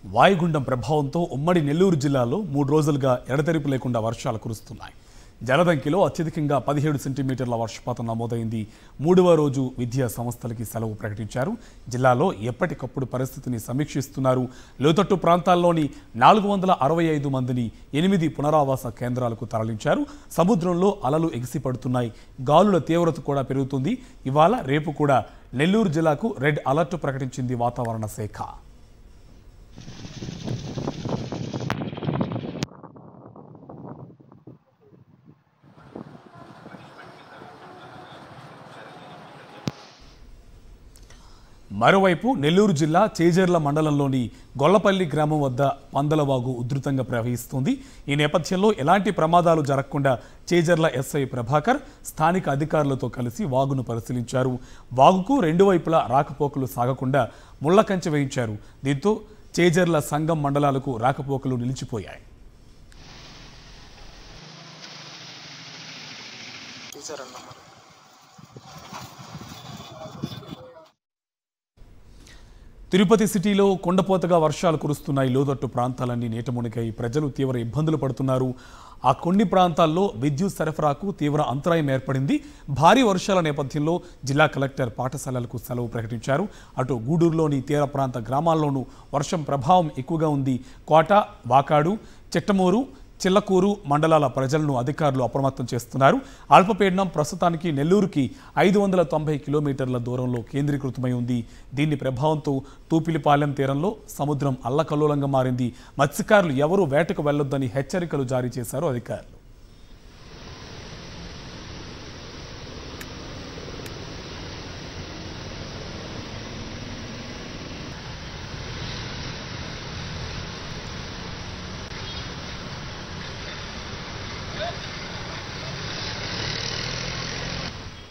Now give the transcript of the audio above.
వాయుగుండం ప్రభావంతో ఉమ్మడి నెల్లూరు జిల్లాలో మూడు రోజులుగా ఎడతెరిపి లేకుండా వర్షాలు కురుస్తున్నాయి జలదంకిలో అత్యధికంగా పదిహేడు సెంటీమీటర్ల వర్షపాతం నమోదైంది మూడవ రోజు విద్యా సంస్థలకి సెలవు ప్రకటించారు జిల్లాలో ఎప్పటికప్పుడు పరిస్థితిని సమీక్షిస్తున్నారు లోతట్టు ప్రాంతాల్లోని నాలుగు వందల అరవై ఐదు మందిని ఎనిమిది పునరావాస కేంద్రాలకు తరలించారు సముద్రంలో అలలు ఎగిసిపడుతున్నాయి గాలుల తీవ్రత కూడా పెరుగుతుంది ఇవాళ రేపు కూడా నెల్లూరు జిల్లాకు రెడ్ అలర్ట్ ప్రకటించింది వాతావరణ శాఖ మరోవైపు నెల్లూరు జిల్లా చేజర్ల మండలంలోని గొల్లపల్లి గ్రామం వద్ద పందలవాగు ఉధృతంగా ప్రవహిస్తుంది ఈ నేపథ్యంలో ఎలాంటి ప్రమాదాలు జరగకుండా చేజర్ల ఎస్ఐ ప్రభాకర్ స్థానిక అధికారులతో కలిసి వాగును పరిశీలించారు వాగుకు రెండు వైపులా రాకపోకలు సాగకుండా ముళ్ల కంచె వేయించారు దీంతో చేజర్ల సంఘం మండలాలకు రాకపోకలు నిలిచిపోయాయి తీసారన్న మరి తిరుపతి సిటీలో కొండపోతగా వర్షాలు కురుస్తున్నాయి లోతట్టు ప్రాంతాలన్నీ నీట మునిగాయి ప్రజలు తీవ్ర ఇబ్బందులు పడుతున్నారు ఆ కొన్ని ప్రాంతాల్లో విద్యుత్ సరఫరాకు తీవ్ర అంతరాయం ఏర్పడింది భారీ వర్షాల నేపథ్యంలో జిల్లా కలెక్టర్ పాఠశాలలకు సెలవు ప్రకటించారు అటు గూడూరులోని తీర ప్రాంత గ్రామాల్లోనూ వర్షం ప్రభావం ఎక్కువగా ఉంది కోట వాకాడు చిట్టమూరు చిల్లకూరు మండలాల ప్రజలను అధికారులు అప్రమత్తం చేస్తున్నారు అల్పపీడనం ప్రస్తుతానికి నెల్లూరుకి ఐదు వందల తొంభై కిలోమీటర్ల దూరంలో కేంద్రీకృతమై ఉంది దీని ప్రభావంతో తూపిలిపాలెం తీరంలో సముద్రం అల్లకల్లోలంగా మారింది మత్స్యకారులు ఎవరూ వేటకు వెళ్లొద్దని హెచ్చరికలు జారీ చేశారు అధికారులు